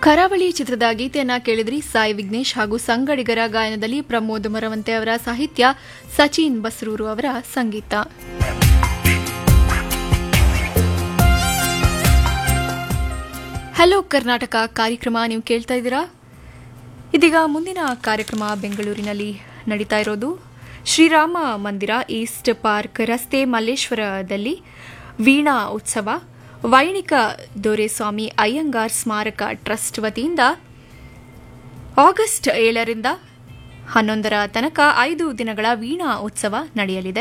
ಕರಾವಳಿ ಚಿತ್ರದ ಗೀತೆಯನ್ನ ಕೇಳಿದ್ರಿ ಸಾಯಿ ವಿಘ್ನೇಶ್ ಹಾಗೂ ಸಂಗಡಿಗರ ಗಾಯನದಲ್ಲಿ ಪ್ರಮೋದ್ ಮರವಂತೆ ಅವರ ಸಾಹಿತ್ಯ ಸಚಿನ್ ಬಸ್ರೂರು ಅವರ ಸಂಗೀತ ಹಲೋ ಕರ್ನಾಟಕ ಕಾರ್ಯಕ್ರಮ ನೀವು ಕೇಳ್ತಾ ಇದ್ದೀರಾ ಇದೀಗ ಮುಂದಿನ ಕಾರ್ಯಕ್ರಮ ಬೆಂಗಳೂರಿನಲ್ಲಿ ನಡೀತಾ ಇರೋದು ಶ್ರೀರಾಮ ಮಂದಿರ ಈಸ್ಟ್ ಪಾರ್ಕ್ ರಸ್ತೆ ಮಲ್ಲೇಶ್ವರದಲ್ಲಿ ವೀಣಾ ಉತ್ಸವ ವೈಣಿಕ ದೊರೆಸ್ವಾಮಿ ಅಯ್ಯಂಗಾರ್ ಸ್ಮಾರಕ ಟ್ರಸ್ಟ್ ವತಿಯಿಂದ ಆಗಸ್ಟ್ ಏಳರಿಂದ ಹನ್ನೊಂದರ ತನಕ ಐದು ದಿನಗಳ ವೀಣಾ ಉತ್ಸವ ನಡೆಯಲಿದೆ